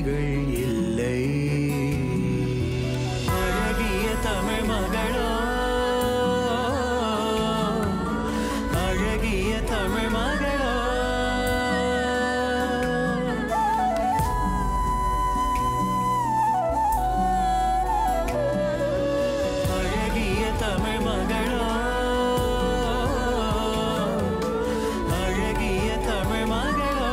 மொழிகள் இல்லை அழகிய தமிழ் மகளோ அழகிய தமிழ் மகளோ அழகிய தமிழ் மகளோ அழகிய தமிழ் மகளோ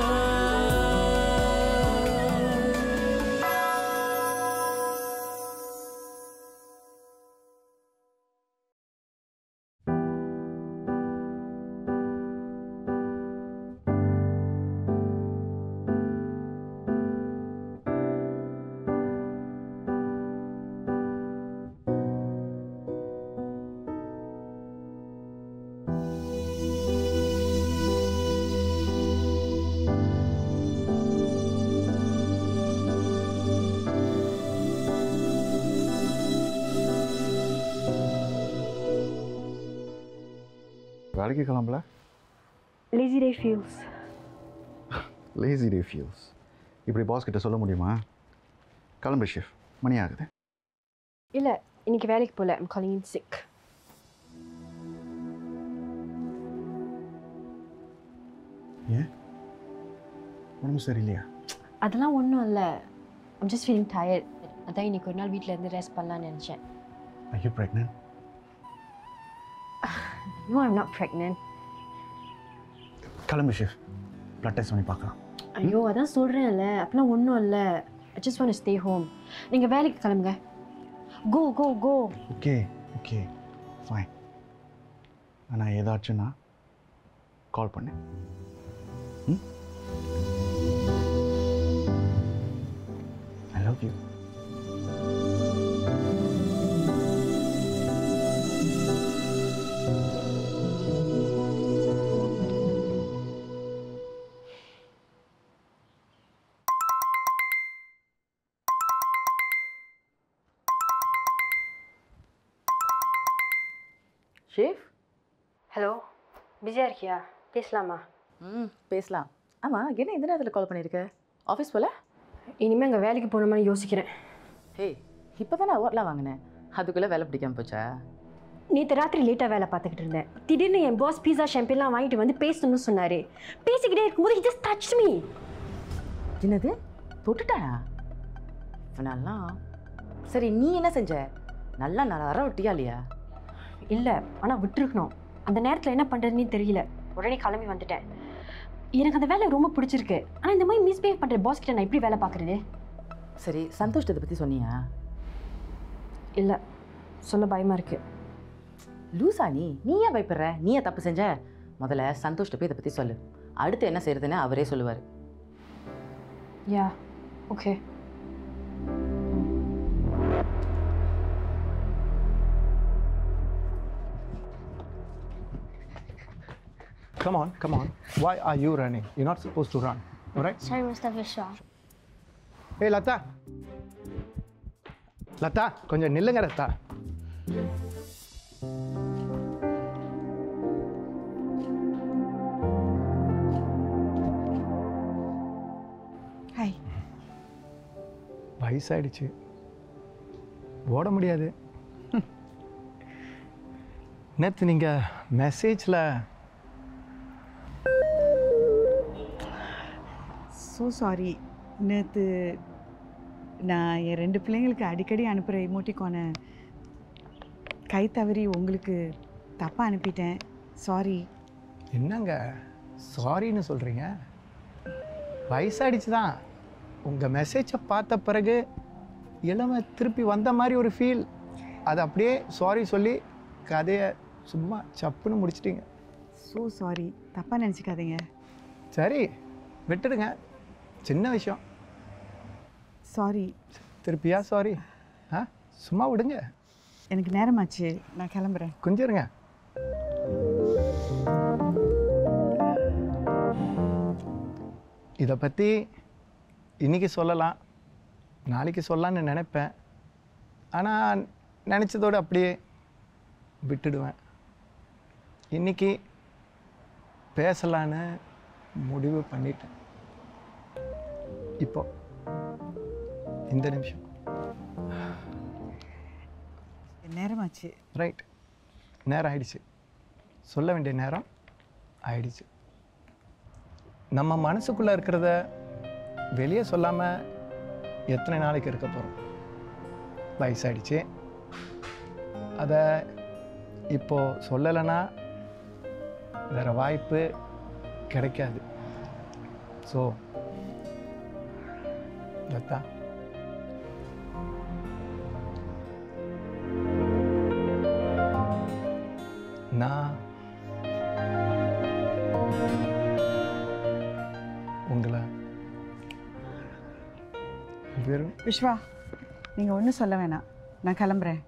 வேலைக்கு கிளம்பல lazy day feels lazy day feels இப்படி பாஸ் கிட்ட சொல்ல முடியுமா கிளம்பு ஷிஃப்ட் மணி ஆகுது இல்லை இன்னைக்கு வேலைக்கு போகல ஐம் காலிங் இன் சிக் ஏன் உடம்பு சரியில்லையா அதெல்லாம் ஒன்றும் இல்லை ஐம் ஜஸ்ட் ஃபீலிங் டயர்ட் அதான் இன்னைக்கு ஒரு நாள் வீட்டில் இருந்து ரெஸ்ட் பண்ணலாம்னு நினச்சேன் ஐயோ pregnant no I'm not pregnant கிளம்பு ஷிஃப்ட் ப்ளட் டெஸ்ட் பண்ணி பார்க்கலாம் ஐயோ அதான் சொல்கிறேன்ல அப்பெல்லாம் ஒன்றும் இல்லை I just want stay home நீங்கள் வேலைக்கு கிளம்புங்க go go go okay okay fine ஆனால் ஏதாச்சும்னா கால் பண்ணு hmm I love you chef hello பிஸியாக இருக்கியா பேசலாமா ம் பேசலாம் ஆமாம் என்ன எந்த நேரத்தில் கால் பண்ணியிருக்க ஆஃபீஸ் போல இனிமேல் அங்கே வேலைக்கு போகணுமான்னு யோசிக்கிறேன் ஹே இப்போ தானே அவார்ட்லாம் வாங்கினேன் அதுக்குள்ளே வேலை பிடிக்காம போச்சா நேற்று ராத்திரி லேட்டாக வேலை பார்த்துக்கிட்டு இருந்தேன் திடீர்னு என் பாஸ் பீஸா ஷாம்பியன்லாம் வாங்கிட்டு வந்து பேசணும்னு சொன்னார் பேசிக்கிட்டே இருக்கும்போது he just touched me என்னது தொட்டுட்டானா இவனெல்லாம் சரி நீ என்ன செஞ்ச நல்லா நான் அற விட்டியா இல்லையா இல்லை ஆனால் விட்டுருக்கணும் அந்த நேரத்தில் என்ன பண்ணுறதுனே தெரியல உடனே கிளம்பி வந்துட்டேன் எனக்கு அந்த வேலை ரொம்ப பிடிச்சிருக்கு ஆனால் இந்த மாதிரி மிஸ்பிஹேவ் பண்ணுற பாஸ் கிட்ட நான் எப்படி வேலை பார்க்குறது சரி சந்தோஷத்தை பற்றி சொன்னியா இல்லை சொல்ல பயமாக இருக்குது லூசா நீ நீ ஏன் பயப்படுற நீ ஏன் தப்பு செஞ்ச முதல்ல சந்தோஷ்ட போய் இதை பற்றி சொல்லு அடுத்து என்ன செய்யறதுன்னு அவரே சொல்லுவார் yeah okay Come on, come on. Why are you running? You're not supposed to run. All right? Sorry, Mr. Vishwa. Hey, Latha Latha கொஞ்சம் நில்லுங்க லதா ஹாய் வயசாயிடுச்சு ஓட முடியாது நேற்று நீங்கள் மெசேஜில் ஸோ சாரி நேற்று நான் என் ரெண்டு பிள்ளைங்களுக்கு அடிக்கடி அனுப்புகிற இமோட்டிக்கான கை தவறி உங்களுக்கு தப்பாக அனுப்பிட்டேன் சாரி என்னங்க சாரின்னு சொல்கிறீங்க வயசாயிடுச்சு தான் உங்கள் மெசேஜை பார்த்த பிறகு இளமை திருப்பி வந்த மாதிரி ஒரு ஃபீல் அது அப்படியே சாரி சொல்லி கதையை சும்மா சப்புன்னு முடிச்சிட்டிங்க ஸோ சாரி தப்பாக நினச்சிக்காதீங்க சரி விட்டுடுங்க சின்ன விஷயம் சாரி திருப்பியா சாரி ஆ சும்மா விடுங்க எனக்கு நேரமாச்சு நான் கிளம்புறேன் கொஞ்சம் இருங்க இதை பற்றி இன்னைக்கு சொல்லலாம் நாளைக்கு சொல்லலாம்னு நினைப்பேன் ஆனால் நினச்சதோடு அப்படியே விட்டுடுவேன் இன்னைக்கு பேசலான்னு முடிவு பண்ணிட்டேன் இப்போ இந்த நிமிஷம் நேரமாச்சு ரைட் நேரம் ஆயிடுச்சு சொல்ல வேண்டிய நேரம் ஆயிடுச்சு நம்ம மனசுக்குள்ளே இருக்கிறத வெளியே சொல்லாமல் எத்தனை நாளைக்கு இருக்க போகிறோம் வயசாயிடுச்சு அதை இப்போ சொல்லலைன்னா வேறு வாய்ப்பு கிடைக்காது ஸோ லதா நான் உங்களை வெறும் விஸ்வா நீங்கள் ஒன்றும் சொல்ல வேணாம் நான் கிளம்புறேன்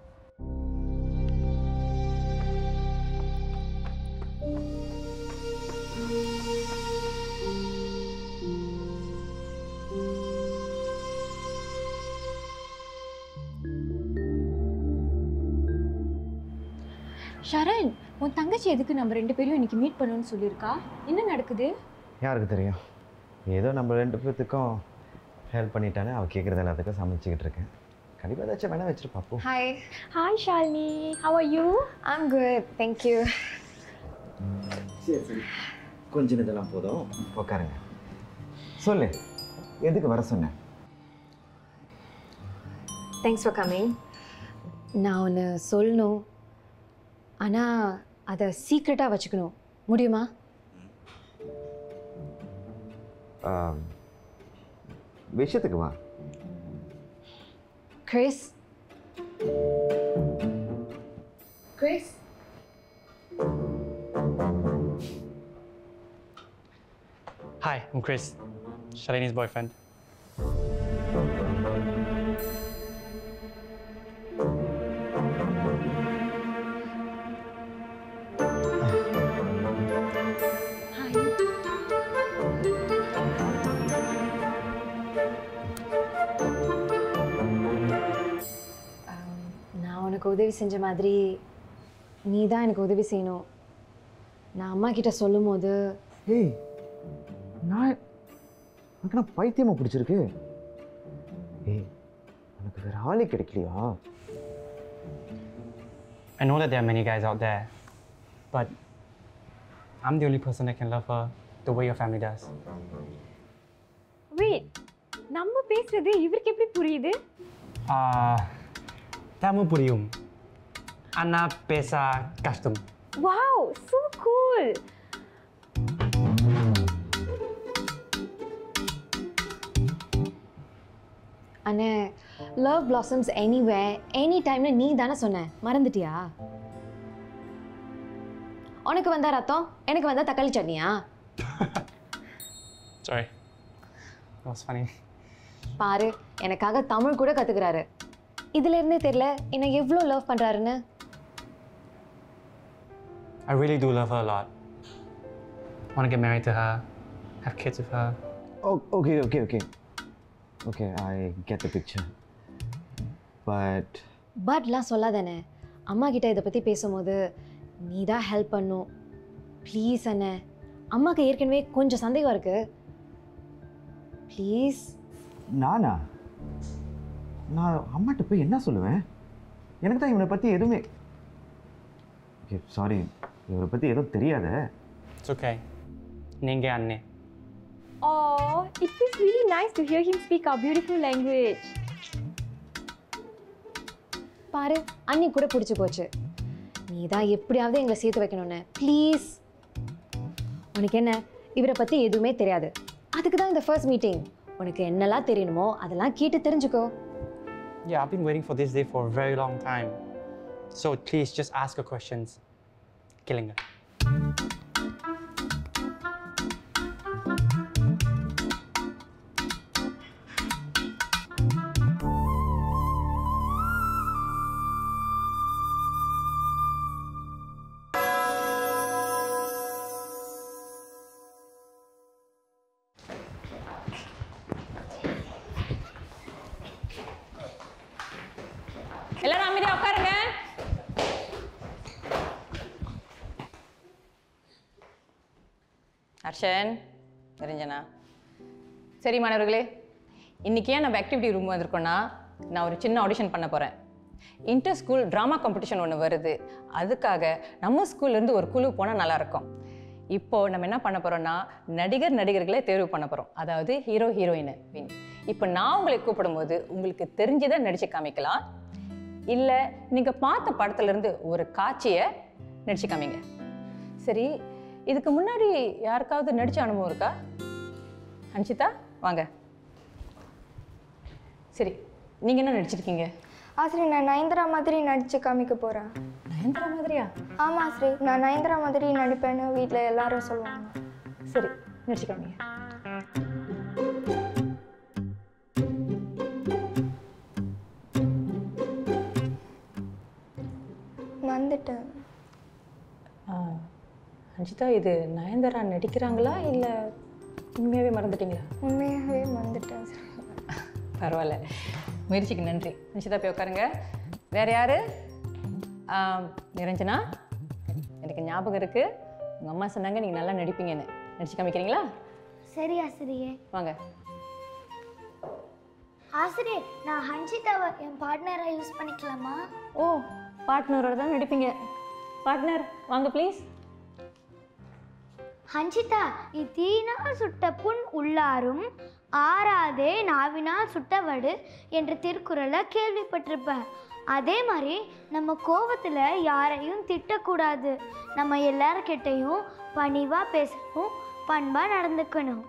ஷரண் உன் தங்கச்சி எதுக்கு நம்ம ரெண்டு பேரும் இன்னைக்கு மீட் பண்ணணும்னு சொல்லியிருக்கா என்ன நடக்குது யாருக்கு தெரியும் ஏதோ நம்ம ரெண்டு பேர்த்துக்கும் ஹெல்ப் பண்ணிட்டானே அவள் கேட்குறது எல்லாத்துக்கும் சமைச்சிக்கிட்டு இருக்கேன் கண்டிப்பாக ஏதாச்சும் வேணா வச்சிருப்பா போ Hi, hi Shalini how are you I'm good, thank you. சரி சரி கொஞ்ச இதெல்லாம் போதும் உட்காருங்க சொல்லு எதுக்கு வர சொன்னேன் Thanks for coming. நான் ஒன்று சொல்லணும் ஆனால் அதை சீக்ரெட்டாக வச்சுக்கணும் முடியுமா ஆம், விஷயத்துக்கு வா Chris Chris Hi, I'm Chris, Shalini's boyfriend. நான் உனக்கு உதவி செஞ்ச மாதிரி நீ தான் எனக்கு உதவி செய்யணும் நான் அம்மா கிட்ட சொல்லும் போது ஏய் நான் உனக்கு நான் பைத்தியமாக பிடிச்சிருக்கு ஏய் உனக்கு வேற ஆளே கிடைக்கலையா I know that there are many guys out there, but I'm the only person that can love her the way your family does. Wait நம்ம பேசுறது இவருக்கு எப்படி புரியுது Ah, Tamu Purium. Anna Pesa Custom. Wow so cool அண்ணே love blossoms anyway any டைம்னு நீ தானே சொன்ன மறந்துட்டியா உனக்கு வந்தா ரத்தம் எனக்கு வந்தா தக்காளி சட்னியா Sorry. That was funny. பாரு எனக்காக தமிழ் கூட கத்துக்கிறாரு இதுல இருந்தே தெரியல என்ன எவ்வளோ லவ் பண்றாருன்னு I really do love her a lot. Want to get married to her, have kids with her. Oh, okay, okay, okay. Okay, I get the picture. But பட்லாம் சொல்லாதானே அம்மா கிட்ட இதை பற்றி பேசும்போது நீ தான் ஹெல்ப் பண்ணும் ப்ளீஸ் அண்ணே அம்மாவுக்கு ஏற்கனவே கொஞ்சம் சந்தேகம் இருக்கு ப்ளீஸ் நானா நான் அம்மாட்ட போய் என்ன சொல்லுவேன் எனக்கு தான் இவனை பற்றி எதுவுமே ஓகே சாரி இவரை பற்றி எதுவும் தெரியாத It's okay. Ninge Anne. Oh, it feels really nice to hear him speak our beautiful language. பாரு அண்ணி கூட பிடிச்சி போச்சு நீ தான் எப்படியாவது எங்களை சேர்த்து வைக்கணும்னு ப்ளீஸ் உனக்கு என்ன இவரை பற்றி எதுவுமே தெரியாது அதுக்கு தான் இந்த ஃபர்ஸ்ட் மீட்டிங் உனக்கு என்னெல்லாம் தெரியணுமோ அதெல்லாம் கேட்டு தெரிஞ்சுக்கோ Yeah, I've been waiting for this day for a very long time. So please just ask her questions. Killing her. எல்லாரும் அமைதியா உட்காருங்க அர்ஷன் நிரஞ்சனா சரி மாணவர்களே இன்றைக்கி ஏன் நம்ம ஆக்டிவிட்டி ரூம் வந்திருக்கோன்னா நான் ஒரு சின்ன ஆடிஷன் பண்ண போகிறேன் இன்டர் ஸ்கூல் ட்ராமா காம்படிஷன் ஒன்று வருது அதுக்காக நம்ம ஸ்கூல்லேருந்து ஒரு குழு போனால் நல்லாயிருக்கும் இப்போது நம்ம என்ன பண்ண போகிறோம்னா நடிகர் நடிகர்களை தேர்வு பண்ண போகிறோம் அதாவது ஹீரோ ஹீரோயினை வின் இப்போ நான் உங்களை கூப்பிடும்போது உங்களுக்கு தெரிஞ்சதை நடித்து காமிக்கலாம் இல்லை நீங்கள் பார்த்த படத்துலேருந்து ஒரு காட்சியை நடிச்சு காமிங்க சரி இதுக்கு முன்னாடி யாருக்காவது நடிச்ச அனுபவம் இருக்கா அன்ஷிதா வாங்க சரி நீங்கள் என்ன நடிச்சிருக்கீங்க ஆசிரியர் நான் நயன்தரா மாதிரி நடிச்சு காமிக்க போகிறேன் நயன்தரா மாதிரியா ஆமாம் ஆசிரியர் நான் நயன்தரா மாதிரி நடிப்பேன்னு வீட்டில் எல்லாரும் சொல்லுவாங்க சரி நடிச்சு காமிங்க வந்துட்டேன் ஆ, அன்ஷிதா இது நயன்தாரா நடிக்கிறாங்களா இல்லை உண்மையாகவே மறந்துட்டீங்களா உண்மையாகவே வந்துட்டேன் பரவாயில்ல முயற்சிக்கு நன்றி நிஷிதா போய் உட்காருங்க வேற யாரு ஆம், நிரஞ்சனா எனக்கு ஞாபகம் இருக்கு உங்க அம்மா சொன்னாங்க நீங்க நல்லா நடிப்பீங்கன்னு நடிச்சு காமிக்கிறீங்களா சரி ஆசிரியே வாங்க ஆசிரியே நான் ஹன்ஷிதாவை என் பார்ட்னரை யூஸ் பண்ணிக்கலாமா ஓ பார்ட்னரோட தான் நடிப்பீங்க பார்ட்னர் வாங்க ப்ளீஸ் ஹன்ஷிதா இத்தீனால் சுட்ட புண் உள்ளாரும் ஆறாதே நாவினால் சுட்டவடு என்ற திருக்குறளை கேள்விப்பட்டிருப்ப அதே மாதிரி நம்ம கோவத்தில் யாரையும் திட்டக்கூடாது நம்ம எல்லார்கிட்டையும் பணிவாக பேசணும் பண்பாக நடந்துக்கணும்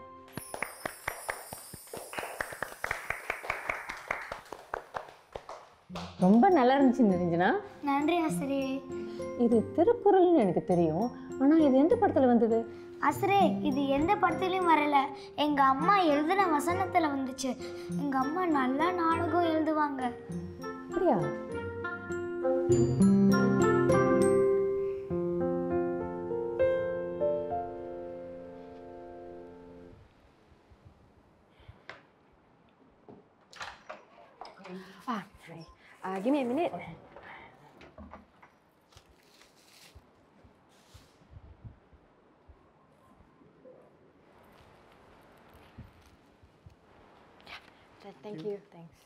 ரொம்ப நல்லா இருந்துச்சு நிரஞ்சனா நன்றி ஆசிரியே இது திருக்குறள்னு எனக்கு தெரியும் ஆனா இது எந்த படத்துல வந்தது ஆசிரே இது எந்த படத்துலையும் வரல எங்க அம்மா எழுதின வசனத்துல வந்துச்சு எங்க அம்மா நல்லா நாடகம் எழுதுவாங்க அப்படியா Ah, sorry. Uh, give me a minute. Yeah, Thank you. Thanks.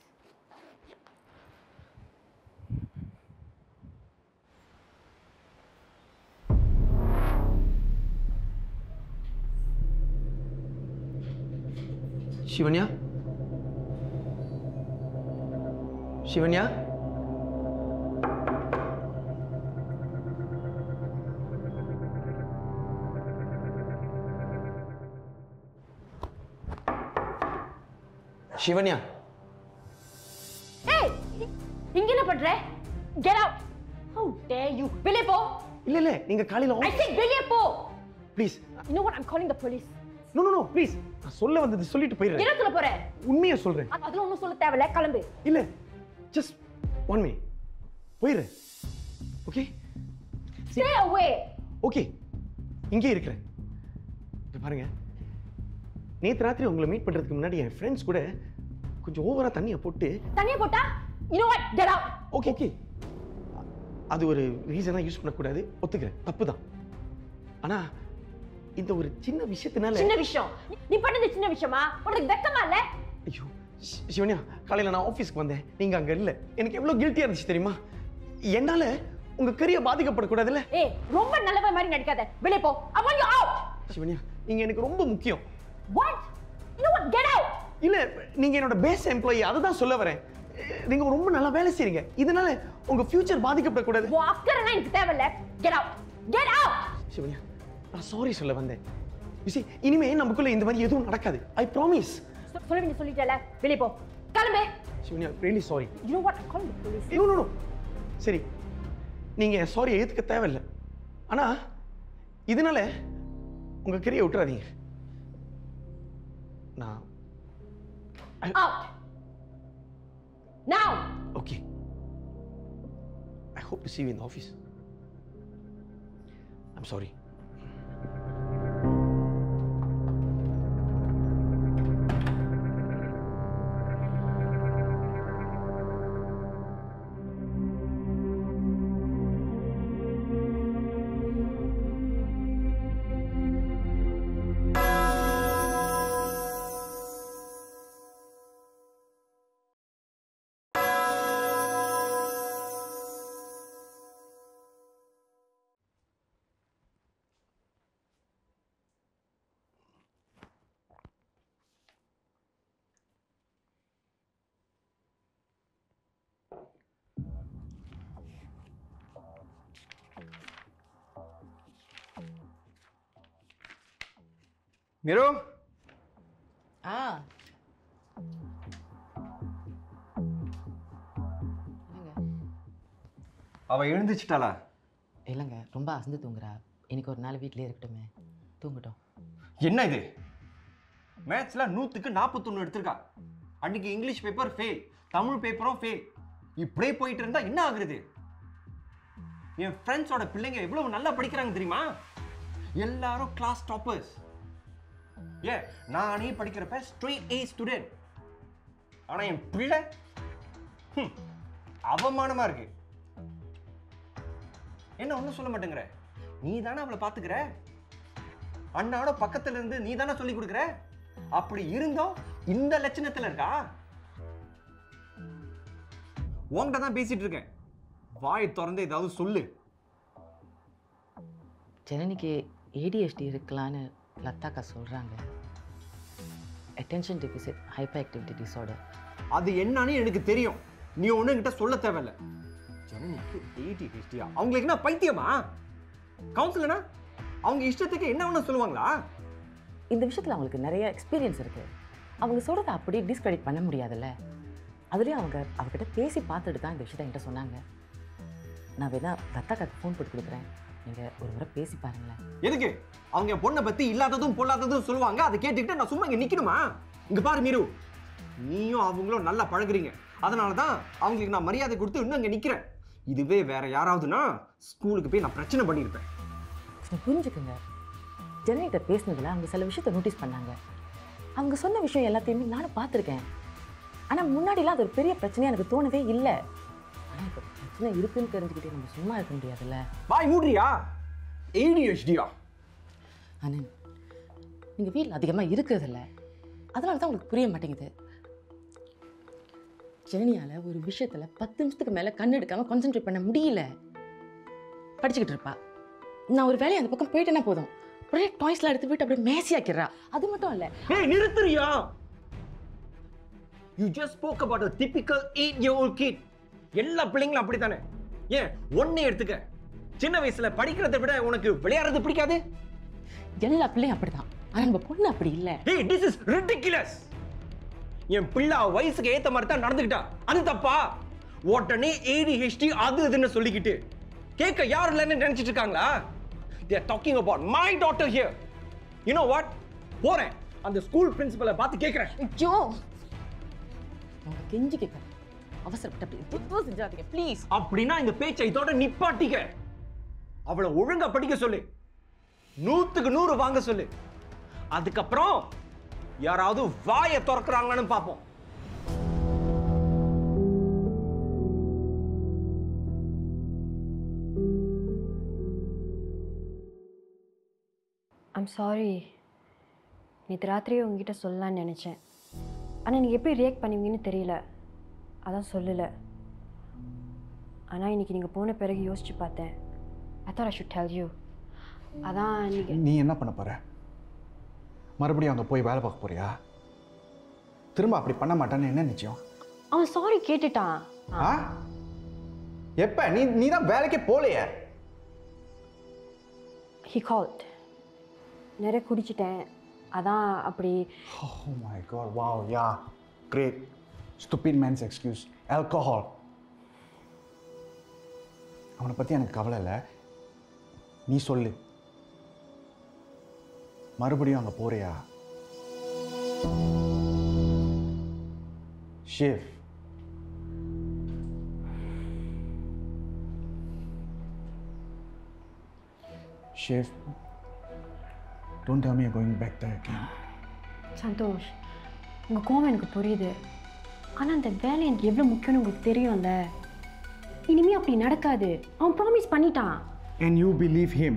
Shivanya Shivanya Shivanya ஏய் இங்க என்ன பண்ற get out how dare you வெளியே போ இல்ல இல்ல நீங்க காலையில ஐ சே வெளியே போ please you know what I'm calling the police no no no please நான் சொல்ல வந்தது சொல்லிட்டு போயிடுறேன் என்ன சொல்ல போற உண்மையை சொல்றேன் அது- அதெல்லாம் ஒன்றும் சொல்ல தேவையில்ல கிளம்பு இல்ல ஜஸ்ட் ஒன் மினிட் போயிடுறேன் ஓகே ஸ்டே அவே ஓகே இங்கே இருக்கிறேன் இங்க பாருங்க நேத்து ராத்திரி உங்களை மீட் பண்றதுக்கு முன்னாடி என் ஃப்ரெண்ட்ஸ் கூட கொஞ்சம் ஓவரா தண்ணியை போட்டு தண்ணிய போட்டா you know what get out okay okay அது ஒரு ரீசனாக யூஸ் பண்ணக்கூடாது ஒத்துக்கிறேன் தப்பு தான் ஆனா இந்த ஒரு சின்ன விஷயத்தினால சின்ன விஷயம் நீ- நீ பண்ணது சின்ன விஷயமா உனக்கு வெக்கமா இல்ல ஐயோ சி- சிவன்யா காலையில நான் ஆஃபீஸ்க்கு வந்தேன் நீங்க அங்க இல்ல எனக்கு எவ்வளவு கில்ட்டியா இருந்துச்சு தெரியுமா என்னால உங்க கரியர் பாதிக்கப்படக்கூடாதுல்ல ஏய் ரொம்ப நல்லவ மாதிரி நடிக்காத வெளியே போ I want you out Shivanya நீங்க எனக்கு ரொம்ப முக்கியம் what you know what get out இல்ல நீங்க என்னோட பேஸ் எம்ப்ளாயி அதை தான் சொல்ல வரேன் நீங்க ரொம்ப நல்லா வேலை செய்றீங்க இதனால உங்க ஃபியூச்சர் பாதிக்கப்படக்கூடாது உன் அக்கறைலாம் எனக்கு தேவையில்ல get out get out Shivanya நான் சாரி சொல்ல வந்தேன் You see, இனிமே நமக்குள்ள இந்த மாதிரி எதுவும் நடக்காது ஐ ப்ராமிஸ் சொல்ல நீ சொல்லிட்டல வெளியே போ கிளம்பு Shivanya really sorry you know what I call the police no no சரி நீங்க சாரி ஏத்துக்க தேவையில்லை ஆனா இதனால உங்க கிரியை விட்டுறாதீங்க நான் out now okay I hope to see you in the office I'm sorry Miru ஆ அவ எழுந்துச்சிட்டாளா இல்லைங்க ரொம்ப அசந்து தூங்குறா இன்னைக்கு ஒரு நாள் வீட்டிலே இருக்கட்டுமே தூங்கட்டும் என்ன இது மேத்ஸ்ல நூற்றுக்கு நாற்பத்தொன்று எடுத்திருக்கா அன்னைக்கு இங்கிலீஷ் பேப்பர் ஃபெயில் தமிழ் பேப்பரும் ஃபெயில் இப்படியே போயிட்டு இருந்தா என்ன ஆகுறது என் ஃப்ரெண்ட்ஸோட பிள்ளைங்க எவ்வளவு நல்லா படிக்கிறாங்க தெரியுமா எல்லாரும் கிளாஸ் டாப்பர்ஸ் ஏ நானே படிக்கிறப்ப ஸ்ட்ரெயிட் ஏ ஸ்டூடெண்ட் ஆனா என் பிள்ளை ஹம், அவமானமா இருக்கு என்ன ஒன்றும் சொல்ல மாட்டேங்கிற நீ தானே அவளை பார்த்துக்கிற அண்ணாவோட பக்கத்துல இருந்து நீ தானே சொல்லி கொடுக்குற அப்படி இருந்தோம் இந்த லட்சணத்துல இருக்கா உன்கிட்ட தான் பேசிட்டு இருக்கேன் வாய் திறந்து ஏதாவது சொல்லு ஜனனிக்கு ஏடிஎஸ்டி இருக்கலான்னு லத்தாக்கா சொல்கிறாங்க அட்டென்ஷன் டெபிசிட் ஹைப்பர் ஆக்டிவிட்டி டிஸார்டர் அது என்னன்னு எனக்கு தெரியும் நீ ஒண்ணு கிட்ட சொல்ல தேவையில்ல ஜனனிக்கு எயிட்டி ஹிஸ்டியா அவங்களுக்கு என்ன பைத்தியமா கவுன்சிலனா அவங்க இஷ்டத்துக்கு என்ன வேணும் சொல்லுவாங்களா இந்த விஷயத்தில் அவங்களுக்கு நிறைய எக்ஸ்பீரியன்ஸ் இருக்குது அவங்க சொல்கிறத அப்படியே டிஸ்கிரெடிட் பண்ண முடியாதுல்ல அதுலேயும் அவங்க அவகிட்ட பேசி பார்த்துட்டு தான் இந்த விஷயத்த என்கிட்ட சொன்னாங்க நான் வேணா லத்தாக்காக்கு ஃபோன் போட்டு கொடுக்குறேன் நீங்கள் ஒரு முறை பேசி பாருங்களேன் எதுக்கு அவங்க என் பொண்ணை பத்தி இல்லாததும் பொல்லாததும் சொல்லுவாங்க அதை கேட்டுக்கிட்டு நான் சும்மா இங்க நிக்கணுமா இங்க பாரு மீரு நீயும் அவங்களும் நல்லா பழகுறீங்க அதனால தான் அவங்களுக்கு நான் மரியாதை கொடுத்து இன்னும் இங்க நிக்கிறேன் இதுவே வேற யாராவதுன்னா ஸ்கூலுக்கு போய் நான் பிரச்சனை பண்ணியிருப்பேன் கொஞ்சம் புரிஞ்சுக்குங்க ஜனனிகிட்ட பேசினதில் அவங்க சில விஷயத்தை நோட்டீஸ் பண்ணாங்க அவங்க சொன்ன விஷயம் எல்லாத்தையுமே நானும் பார்த்துருக்கேன் ஆனால் முன்னாடிலாம் அது ஒரு பெரிய பிரச்சனையாக எனக்கு தோணவே இல்லை ஆனால் இப்போ பிரச்சனை இருக்குன்னு தெரிஞ்சுக்கிட்டே நம்ம சும்மா இருக்க முடியாதுல்ல வாய் மூடுறியா ஏடிஹெச்டியா ஆனந்த் நீங்கள் வீட்டில் அதிகமாக இருக்கிறதில்ல அதனால தான் உங்களுக்கு புரிய மாட்டேங்குது ஜெனியால் ஒரு விஷயத்தில் பத்து நிமிஷத்துக்கு மேலே கண் எடுக்காமல் கான்சென்ட்ரேட் பண்ண முடியல படிச்சுக்கிட்டு இருப்பா நான் ஒரு வேலையை அந்த பக்கம் போயிட்டேன்னா போதும் உடனே டாய்ஸ்லாம் எடுத்து போயிட்டு அப்படியே மேசியாக்கிறா அது மட்டும் இல்லை ஏய் நிறுத்துறியா you just spoke about a typical 8 year old kid எல்லா பிள்ளைங்களும் அப்படித்தானே ஏன் ஒண்ணே எடுத்துக்க சின்ன வயசுல படிக்கிறதை விட உனக்கு விளையாடுறது பிடிக்காது எல்லா பிள்ளையும் அப்படிதான் ஆனால் நம்ம பொண்ணு அப்படி இல்லை ஏய் திஸ் இஸ் ridiculous என் பிள்ளை அவ வயசுக்கு ஏத்த மாதிரி தான் நடந்துக்கிட்டா அது தப்பா உடனே ஏடிஹெச்டி அது இதுன்னு சொல்லிக்கிட்டு கேட்க யாரும் இல்லைன்னு நினைச்சிட்டு இருக்காங்களா they are talking about my daughter here you know what போறேன் அந்த ஸ்கூல் பிரின்சிபலை பார்த்து கேட்கிறேன் ஐயோ உங்க கெஞ்சி கேட்க அவசரப்பட்டு அப்படி எதுவும் செஞ்சாதீங்க ப்ளீஸ் அப்படின்னா இந்த பேச்சை இதோட நிப்பாட்டிக்க அவளை ஒழுங்கா படிக்க சொல்லு நூத்துக்கு நூறு வாங்க சொல்லு அதுக்கப்புறம் யாராவது வாயை திறக்கிறாங்கன்னு பார்ப்போம் ஐம் சாரி நேற்று ராத்திரியே உங்ககிட்ட சொல்லலான்னு நினச்சேன் ஆனால் நீங்கள் எப்படி ரியாக்ட் பண்ணுவீங்கன்னு தெரியல அதான் சொல்லலை ஆனால் இன்னைக்கு நீங்கள் போன பிறகு யோசிச்சு பார்த்தேன் I thought I should tell you அதான் நீங்கள் நீ என்ன பண்ண போற மறுபடியும் அங்கே போய் வேலை பார்க்க போறியா திரும்ப அப்படி பண்ண மாட்டான்னு என்ன நிச்சயம் அவன் சாரி கேட்டுட்டான் ஆ எப்ப நீ நீ தான் வேலைக்கே போலையே ஹி கால்ட் நிறைய குடிச்சிட்டேன் அதான் அப்படி Oh my god, wow, yeah. Great. Stupid man's excuse. Alcohol. அவனை பற்றி எனக்கு கவலை இல்லை நீ சொல்லு மறுபடியும் அங்கே போறியா chef chef don't tell me you're going back there again Santhosh உங்கள் கோவம் எனக்கு புரியுது ஆனால் அந்த வேலை எனக்கு எவ்வளோ முக்கியம்னு உங்களுக்கு தெரியும்ல இனிமே அப்படி நடக்காது அவன் ப்ராமிஸ் பண்ணிட்டான் and you believe him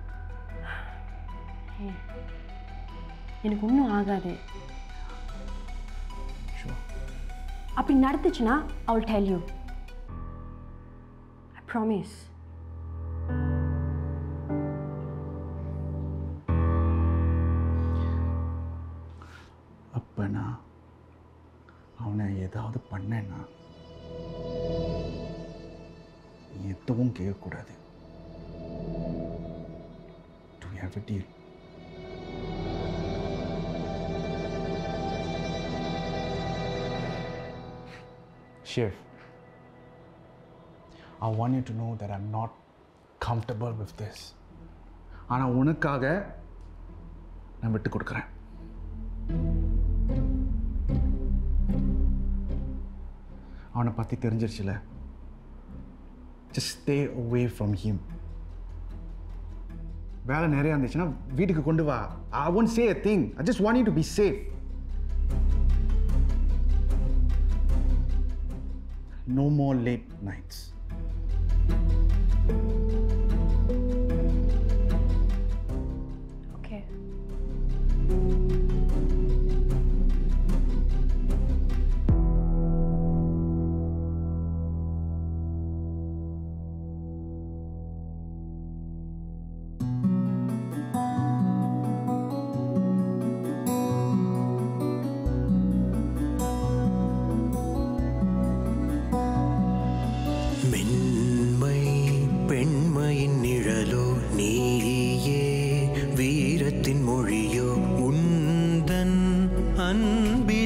ஏய், எனக்கு ஒன்றும் ஆகாது Sure. அப்படி நடந்துச்சுன்னா அவள் டெல் யூ ஐ ப்ராமிஸ் அப்போ நான் அவனை ஏதாவது பண்ணேன்னா நீ எதுவும் கேட்கக்கூடாது to have a deal Shiv, I want you to know that I'm not comfortable with this. ஆனால் உனக்காக நான் விட்டு கொடுக்குறேன் அவனை பற்றி தெரிஞ்சிருச்சுல just stay away from him வேலை நிறையா இருந்துச்சுன்னா வீட்டுக்கு கொண்டு வா I won't say a thing i just want you to be safe no more late nights okay மென்மை பெண்மையின் நிழலோ நீயே வீரத்தின் மொழியோ உந்தன் அன்பில்